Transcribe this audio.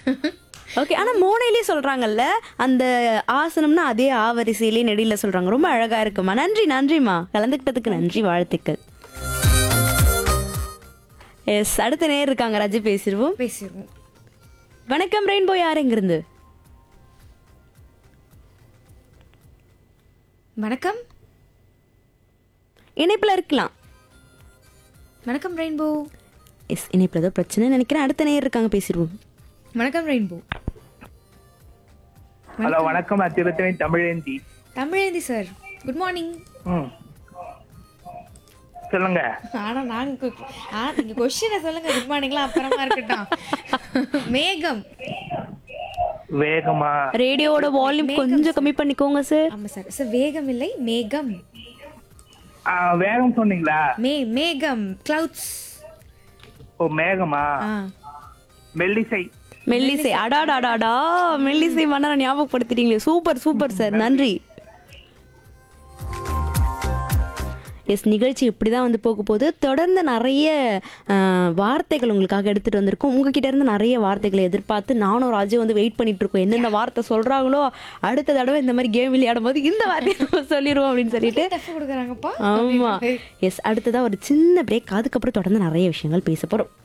okay ஆனா மோனையிலே சொல்றாங்கல்ல அந்த ஆசனம்னா அதே ஆ வரிசையிலே நெடில சொல்றாங்க ரொம்ப அழகா இருக்குமா நன்றி நன்றிமா கலந்துக்கிட்டதுக்கு நன்றி வாழ்த்துக்கள் எஸ் அடுத்த நேர் இருக்காங்க ரஜி பேசிடுவோம் பேசிடுவோம் வணக்கம் ரெயின்போ யார் எங்கிருந்து வணக்கம் இணைப்புல இருக்கலாம் வணக்கம் ரெயின்போ எஸ் இணைப்புல ஏதோ பிரச்சனை நினைக்கிறேன் அடுத்த நேர் இருக்காங்க பேசிடுவோம் வணக்கம் ரெயின்போ ஹலோ வணக்கம் நான் Tiruttani Tamizhendhi Tamizhendhi sir good morning ம் சொல்லுங்க ஆனா நாங்க கு- ஆ நீங்க கொஸ்டினை சொல்லுங்க குட் மார்னிங்லாம் அப்புறமா இருக்கட்டும் மேகம் வேகமா ரேடியோவோட வால்யூம் கொஞ்சம் கம்மி பண்ணிக்கோங்க சார் ஆமா சார் சார் வேகம் இல்லை மேகம் ஆ, வேகம் சொன்னீங்களா மே மேகம் கிளவுட்ஸ் ஓ மேகமா ஆ மெல்லிசை மெல்லிசை அடாடாடாடா மெல்லிசை மன்னரை ஞாபகப்படுத்திட்டீங்களே சூப்பர் சூப்பர் சார் நன்றி எஸ் நிகழ்ச்சி இப்படி தான் வந்து போக போகுது தொடர்ந்து நிறைய அஹ், வார்த்தைகள் உங்களுக்காக எடுத்துகிட்டு வந்திருக்கோம் உங்ககிட்ட இருந்து நிறைய வார்த்தைகளை எதிர்பார்த்து நானும் ராஜு வந்து வெயிட் பண்ணிட்டு இருக்கோம் எந்தெந்த வார்த்தை சொல்கிறாங்களோ அடுத்த தடவை இந்த மாதிரி கேம் விளையாடும் போது இந்த வார்த்தையை நம்ம சொல்லிடுவோம் அப்படின்னு சொல்லிட்டு டஃப் கொடுக்குறாங்கப்பா ஆமாம் எஸ் அடுத்ததாக ஒரு சின்ன பிரேக் அதுக்கப்புறம் தொடர்ந்து நிறைய விஷயங்கள் பேச போகிறோம்